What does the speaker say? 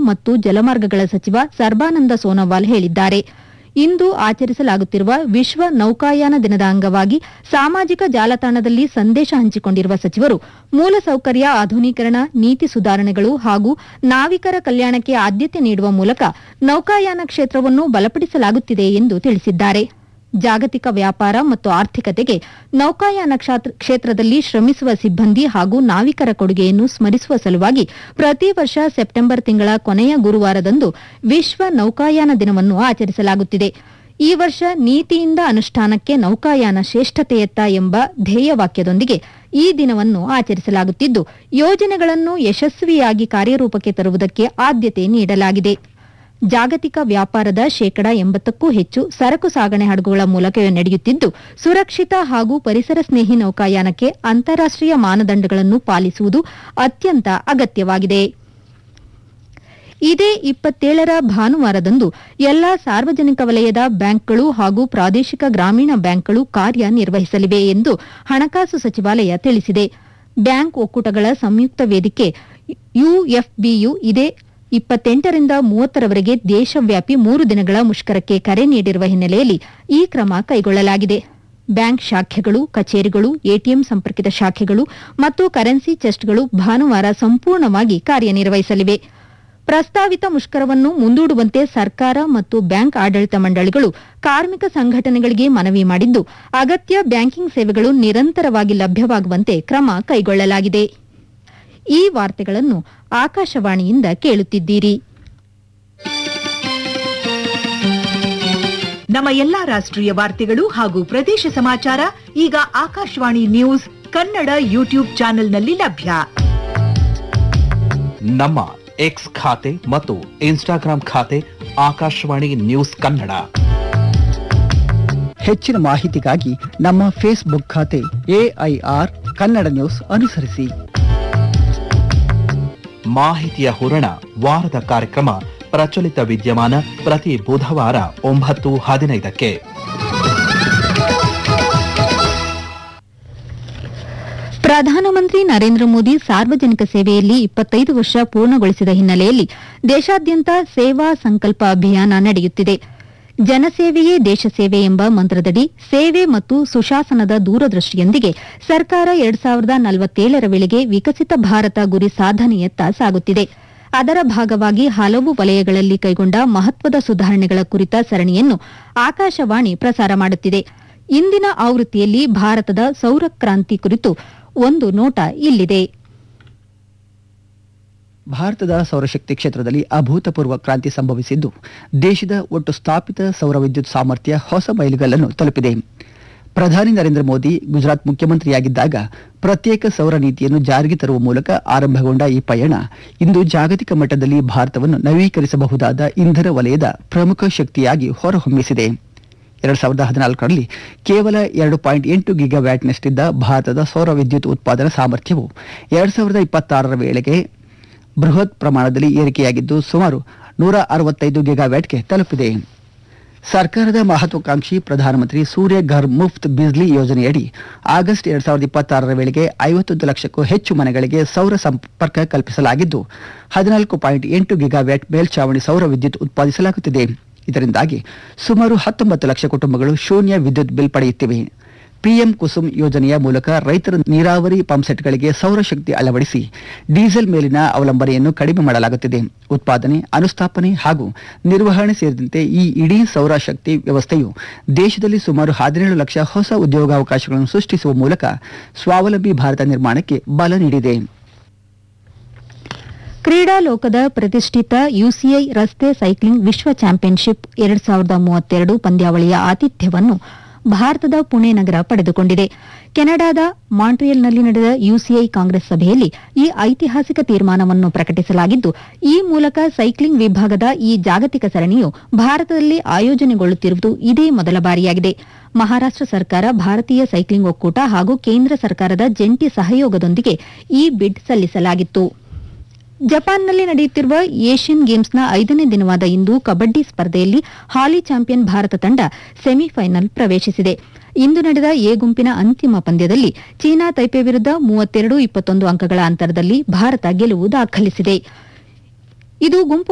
ಮತ್ತು ಜಲಮಾರ್ಗಗಳ ಸಚಿವ ಸರ್ಬಾನಂದ ಸೋನೋವಾಲ್ ಹೇಳಿದ್ದಾರೆ ಇಂದು ಆಚರಿಸಲಾಗುತ್ತಿರುವ ವಿಶ್ವ ನೌಕಾಯಾನ ದಿನದ ಅಂಗವಾಗಿ ಸಾಮಾಜಿಕ ಜಾಲತಾಣದಲ್ಲಿ ಸಂದೇಶ ಹಂಚಿಕೊಂಡಿರುವ ಸಚಿವರು ಮೂಲಸೌಕರ್ಯ ಆಧುನೀಕರಣ ನೀತಿ ಸುಧಾರಣೆಗಳು ಹಾಗೂ ನಾವಿಕರ ಕಲ್ಯಾಣಕ್ಕೆ ಆದ್ಯತೆ ನೀಡುವ ಮೂಲಕ ನೌಕಾಯಾನ ಕ್ಷೇತ್ರವನ್ನು ಬಲಪಡಿಸಲಾಗುತ್ತಿದೆ ಎಂದು ತಿಳಿಸಿದ್ದಾರೆ ಜಾಗತಿಕ ವ್ಯಾಪಾರ ಮತ್ತು ಆರ್ಥಿಕತೆಗೆ ನೌಕಾಯಾನ ಕ್ಷಾತ್ರ- ಕ್ಷೇತ್ರದಲ್ಲಿ ಶ್ರಮಿಸುವ ಸಿಬ್ಬಂದಿ ಹಾಗೂ ನಾವಿಕರ ಕೊಡುಗೆಯನ್ನು ಸ್ಮರಿಸುವ ಸಲುವಾಗಿ ಪ್ರತಿ ವರ್ಷ ಸೆಪ್ಟೆಂಬರ್ ತಿಂಗಳ ಕೊನೆಯ ಗುರುವಾರದಂದು ವಿಶ್ವ ನೌಕಾಯಾನ ದಿನವನ್ನು ಆಚರಿಸಲಾಗುತ್ತಿದೆ ಈ ವರ್ಷ ನೀತಿಯಿಂದ ಅನುಷ್ಠಾನಕ್ಕೆ ನೌಕಾಯಾನ ಶ್ರೇಷ್ಠತೆಯತ್ತ ಎಂಬ ಧ್ಯೇಯವಾಕ್ಯದೊಂದಿಗೆ ಈ ದಿನವನ್ನು ಆಚರಿಸಲಾಗುತ್ತಿದ್ದು ಯೋಜನೆಗಳನ್ನು ಯಶಸ್ವಿಯಾಗಿ ಕಾರ್ಯರೂಪಕ್ಕೆ ತರುವುದಕ್ಕೆ ಆದ್ಯತೆ ನೀಡಲಾಗಿದೆ ಜಾಗತಿಕ ವ್ಯಾಪಾರದ ಶೇಕಡ ಎಂಬತ್ತಕ್ಕೂ ಹೆಚ್ಚು ಸರಕು ಸಾಗಣೆ ಹಡಗುಗಳ ಮೂಲಕ ನಡೆಯುತ್ತಿದ್ದು ಸುರಕ್ಷಿತ ಹಾಗೂ ಪರಿಸರ ಸ್ನೇಹಿ ನೌಕಾಯಾನಕ್ಕೆ ಅಂತಾರಾಷ್ಟೀಯ ಮಾನದಂಡಗಳನ್ನು ಪಾಲಿಸುವುದು ಅತ್ಯಂತ ಅಗತ್ಯವಾಗಿದೆ ಇದೇ ಇಪ್ಪತ್ತೇಳರ ಭಾನುವಾರದಂದು ಎಲ್ಲಾ ಸಾರ್ವಜನಿಕ ವಲಯದ ಬ್ಯಾಂಕ್ಗಳು ಹಾಗೂ ಪ್ರಾದೇಶಿಕ ಗ್ರಾಮೀಣ ಬ್ಯಾಂಕ್ಗಳು ಕಾರ್ಯನಿರ್ವಹಿಸಲಿವೆ ಎಂದು ಹಣಕಾಸು ಸಚಿವಾಲಯ ತಿಳಿಸಿದೆ ಬ್ಯಾಂಕ್ ಒಕ್ಕೂಟಗಳ ಸಂಯುಕ್ತ ವೇದಿಕೆ ಯುಎಫ್ಬಿಯು ಇದೇ ಇಪ್ಪತ್ತೆಂಟರಿಂದ ಮೂವತ್ತರವರೆಗೆ ದೇಶವ್ಯಾಪಿ ಮೂರು ದಿನಗಳ ಮುಷ್ಕರಕ್ಕೆ ಕರೆ ನೀಡಿರುವ ಹಿನ್ನೆಲೆಯಲ್ಲಿ ಈ ಕ್ರಮ ಕೈಗೊಳ್ಳಲಾಗಿದೆ ಬ್ಯಾಂಕ್ ಶಾಖೆಗಳು ಕಚೇರಿಗಳು ಎಟಿಎಂ ಸಂಪರ್ಕಿತ ಶಾಖೆಗಳು ಮತ್ತು ಕರೆನ್ಸಿ ಚೆಸ್ಟ್ಗಳು ಭಾನುವಾರ ಸಂಪೂರ್ಣವಾಗಿ ಕಾರ್ಯನಿರ್ವಹಿಸಲಿವೆ ಪ್ರಸ್ತಾವಿತ ಮುಷ್ಕರವನ್ನು ಮುಂದೂಡುವಂತೆ ಸರ್ಕಾರ ಮತ್ತು ಬ್ಯಾಂಕ್ ಆಡಳಿತ ಮಂಡಳಿಗಳು ಕಾರ್ಮಿಕ ಸಂಘಟನೆಗಳಿಗೆ ಮನವಿ ಮಾಡಿದ್ದು ಅಗತ್ಯ ಬ್ಯಾಂಕಿಂಗ್ ಸೇವೆಗಳು ನಿರಂತರವಾಗಿ ಲಭ್ಯವಾಗುವಂತೆ ಕ್ರಮ ಕೈಗೊಳ್ಳಲಾಗಿದೆ ಈ ವಾರ್ತೆಗಳನ್ನು ಆಕಾಶವಾಣಿಯಿಂದ ಕೇಳುತ್ತಿದ್ದೀರಿ ನಮ್ಮ ಎಲ್ಲಾ ರಾಷ್ಟ್ರೀಯ ವಾರ್ತೆಗಳು ಹಾಗೂ ಪ್ರದೇಶ ಸಮಾಚಾರ ಈಗ ಆಕಾಶವಾಣಿ ನ್ಯೂಸ್ ಕನ್ನಡ ಯೂಟ್ಯೂಬ್ ಚಾನೆಲ್ನಲ್ಲಿ ಲಭ್ಯ ನಮ್ಮ ಎಕ್ಸ್ ಖಾತೆ ಮತ್ತು ಇನ್ಸ್ಟಾಗ್ರಾಂ ಖಾತೆ ಆಕಾಶವಾಣಿ ನ್ಯೂಸ್ ಕನ್ನಡ ಹೆಚ್ಚಿನ ಮಾಹಿತಿಗಾಗಿ ನಮ್ಮ ಫೇಸ್ಬುಕ್ ಖಾತೆ ಎಐಆರ್ ಕನ್ನಡ ನ್ಯೂಸ್ ಅನುಸರಿಸಿ ಮಾಹಿತಿಯ ಹೂರಣ ವಾರದ ಕಾರ್ಯಕ್ರಮ ಪ್ರಚಲಿತ ವಿದ್ಯಮಾನ ಪ್ರತಿ ಬುಧವಾರ ಒಂಬತ್ತು ಹದಿನೈದಕ್ಕೆ ಪ್ರಧಾನಮಂತ್ರಿ ನರೇಂದ್ರ ಮೋದಿ ಸಾರ್ವಜನಿಕ ಸೇವೆಯಲ್ಲಿ ಇಪ್ಪತ್ತೈದು ವರ್ಷ ಪೂರ್ಣಗೊಳಿಸಿದ ಹಿನ್ನೆಲೆಯಲ್ಲಿ ದೇಶಾದ್ಯಂತ ಸೇವಾ ಸಂಕಲ್ಪ ಅಭಿಯಾನ ನಡೆಯುತ್ತಿದೆ ಜನಸೇವೆಯೇ ದೇಶ ಸೇವೆ ಎಂಬ ಮಂತ್ರದಡಿ ಸೇವೆ ಮತ್ತು ಸುಶಾಸನದ ದೂರದೃಷ್ಟಿಯೊಂದಿಗೆ ಸರ್ಕಾರ ಎರಡ್ ಸಾವಿರದ ನಲವತ್ತೇಳರ ವೇಳೆಗೆ ವಿಕಸಿತ ಭಾರತ ಗುರಿ ಸಾಧನೆಯತ್ತ ಸಾಗುತ್ತಿದೆ ಅದರ ಭಾಗವಾಗಿ ಹಲವು ವಲಯಗಳಲ್ಲಿ ಕೈಗೊಂಡ ಮಹತ್ವದ ಸುಧಾರಣೆಗಳ ಕುರಿತ ಸರಣಿಯನ್ನು ಆಕಾಶವಾಣಿ ಪ್ರಸಾರ ಮಾಡುತ್ತಿದೆ ಇಂದಿನ ಆವೃತ್ತಿಯಲ್ಲಿ ಭಾರತದ ಸೌರ ಕ್ರಾಂತಿ ಕುರಿತು ಒಂದು ನೋಟ ಇಲ್ಲಿದೆ ಭಾರತದ ಸೌರಶಕ್ತಿ ಕ್ಷೇತ್ರದಲ್ಲಿ ಅಭೂತಪೂರ್ವ ಕ್ರಾಂತಿ ಸಂಭವಿಸಿದ್ದು ದೇಶದ ಒಟ್ಟು ಸ್ಥಾಪಿತ ಸೌರ ವಿದ್ಯುತ್ ಸಾಮರ್ಥ್ಯ ಹೊಸ ಮೈಲಿಗಲ್ಲನ್ನು ತಲುಪಿದೆ ಪ್ರಧಾನಿ ನರೇಂದ್ರ ಮೋದಿ ಗುಜರಾತ್ ಮುಖ್ಯಮಂತ್ರಿಯಾಗಿದ್ದಾಗ ಪ್ರತ್ಯೇಕ ಸೌರ ನೀತಿಯನ್ನು ಜಾರಿಗೆ ತರುವ ಮೂಲಕ ಆರಂಭಗೊಂಡ ಈ ಪಯಣ ಇಂದು ಜಾಗತಿಕ ಮಟ್ಟದಲ್ಲಿ ಭಾರತವನ್ನು ನವೀಕರಿಸಬಹುದಾದ ಇಂಧನ ವಲಯದ ಪ್ರಮುಖ ಶಕ್ತಿಯಾಗಿ ಹೊರಹೊಮ್ಮಿಸಿದೆ ಎರಡ್ ಸಾವಿರದ ಹದಿನಾಲ್ಕರಲ್ಲಿ ಕೇವಲ ಎರಡು ಪಾಯಿಂಟ್ ಎಂಟು ಗಿಗಾವ್ಯಾಟ್ನಷ್ಟಿದ್ದ ಭಾರತದ ಸೌರ ವಿದ್ಯುತ್ ಉತ್ಪಾದನಾ ಸಾಮರ್ಥ್ಯವು ಎರಡ್ ಸಾವಿರದ ಇಪ್ಪತ್ತಾರರ ವೇಳೆಗೆ ಬೃಹತ್ ಪ್ರಮಾಣದಲ್ಲಿ ಏರಿಕೆಯಾಗಿದ್ದು ಸುಮಾರು ನೂರ ಅರವತ್ತೈದು ಗಿಗಾವ್ಯಾಟ್ಗೆ ತಲುಪಿದೆ ಸರ್ಕಾರದ ಮಹತ್ವಾಕಾಂಕ್ಷಿ ಪ್ರಧಾನಮಂತ್ರಿ ಸೂರ್ಯ ಘರ್ ಮುಫ್ತ್ ಬಿಜ್ಲಿ ಯೋಜನೆಯಡಿ ಆಗಸ್ಟ್ ಎರಡ್ ಸಾವಿರದ ಇಪ್ಪತ್ತಾರರ ವೇಳೆಗೆ ಐವತ್ತೊಂದು ಲಕ್ಷಕ್ಕೂ ಹೆಚ್ಚು ಮನೆಗಳಿಗೆ ಸೌರ ಸಂಪರ್ಕ ಕಲ್ಪಿಸಲಾಗಿದ್ದು ಹದಿನಾಲ್ಕು ಪಾಯಿಂಟ್ ಎಂಟು ಗಿಗಾವ್ಯಾಟ್ ಮೇಲ್ಛಾವಣಿ ಸೌರ ವಿದ್ಯುತ್ ಉತ್ಪಾದಿಸಲಾಗುತ್ತಿದೆ ಇದರಿಂದಾಗಿ ಸುಮಾರು ಹತ್ತೊಂಬತ್ತು ಲಕ್ಷ ಕುಟುಂಬಗಳು ಶೂನ್ಯ ವಿದ್ಯುತ್ ಬಿಲ್ ಪಡೆಯುತ್ತಿವೆ ಪಿಎಂ ಕುಸುಮ್ ಯೋಜನೆಯ ಮೂಲಕ ರೈತರ ನೀರಾವರಿ ಪಂಪ್ಸೆಟ್ಗಳಿಗೆ ಸೌರಶಕ್ತಿ ಅಳವಡಿಸಿ ಡೀಸೆಲ್ ಮೇಲಿನ ಅವಲಂಬನೆಯನ್ನು ಕಡಿಮೆ ಮಾಡಲಾಗುತ್ತಿದೆ ಉತ್ಪಾದನೆ ಅನುಸ್ಥಾಪನೆ ಹಾಗೂ ನಿರ್ವಹಣೆ ಸೇರಿದಂತೆ ಈ ಇಡೀ ಸೌರಶಕ್ತಿ ವ್ಯವಸ್ಥೆಯು ದೇಶದಲ್ಲಿ ಸುಮಾರು ಹದಿನೇಳು ಲಕ್ಷ ಹೊಸ ಉದ್ಯೋಗಾವಕಾಶಗಳನ್ನು ಸೃಷ್ಟಿಸುವ ಮೂಲಕ ಸ್ವಾವಲಂಬಿ ಭಾರತ ನಿರ್ಮಾಣಕ್ಕೆ ಬಲ ನೀಡಿದೆ ಕ್ರೀಡಾ ಲೋಕದ ಪ್ರತಿಷ್ಠಿತ ಯುಸಿಐ ರಸ್ತೆ ಸೈಕ್ಲಿಂಗ್ ವಿಶ್ವ ಚಾಂಪಿಯನ್ಶಿಪ್ ಎರಡ್ ಸಾವಿರದ ಮೂವತ್ತೆರಡು ಪಂದ್ಯಾವಳಿಯ ಆತಿಥ್ಯವನ್ನು ಭಾರತದ ಪುಣೆ ನಗರ ಪಡೆದುಕೊಂಡಿದೆ ಕೆನಡಾದ ಮಾಂಟ್ರಿಯಲ್ನಲ್ಲಿ ನಡೆದ ಯುಸಿಐ ಕಾಂಗ್ರೆಸ್ ಸಭೆಯಲ್ಲಿ ಈ ಐತಿಹಾಸಿಕ ತೀರ್ಮಾನವನ್ನು ಪ್ರಕಟಿಸಲಾಗಿದ್ದು ಈ ಮೂಲಕ ಸೈಕ್ಲಿಂಗ್ ವಿಭಾಗದ ಈ ಜಾಗತಿಕ ಸರಣಿಯು ಭಾರತದಲ್ಲಿ ಆಯೋಜನೆಗೊಳ್ಳುತ್ತಿರುವುದು ಇದೇ ಮೊದಲ ಬಾರಿಯಾಗಿದೆ ಮಹಾರಾಷ್ಟ್ರ ಸರ್ಕಾರ ಭಾರತೀಯ ಸೈಕ್ಲಿಂಗ್ ಒಕ್ಕೂಟ ಹಾಗೂ ಕೇಂದ್ರ ಸರ್ಕಾರದ ಜಂಟಿ ಸಹಯೋಗದೊಂದಿಗೆ ಈ ಬಿಡ್ ಸಲ್ಲಿಸಲಾಗಿತ್ತು ಜಪಾನ್ನಲ್ಲಿ ನಡೆಯುತ್ತಿರುವ ಏಷ್ಯನ್ ಗೇಮ್ಸ್ನ ಐದನೇ ದಿನವಾದ ಇಂದು ಕಬಡ್ಡಿ ಸ್ಪರ್ಧೆಯಲ್ಲಿ ಹಾಲಿ ಚಾಂಪಿಯನ್ ಭಾರತ ತಂಡ ಸೆಮಿಫೈನಲ್ ಪ್ರವೇಶಿಸಿದೆ ಇಂದು ನಡೆದ ಎ ಗುಂಪಿನ ಅಂತಿಮ ಪಂದ್ಯದಲ್ಲಿ ಚೀನಾ ತೈಪೆ ವಿರುದ್ಧ ಮೂವತ್ತೆರಡು ಇಪ್ಪತ್ತೊಂದು ಅಂಕಗಳ ಅಂತರದಲ್ಲಿ ಭಾರತ ಗೆಲುವು ದಾಖಲಿಸಿದೆ ಇದು ಗುಂಪು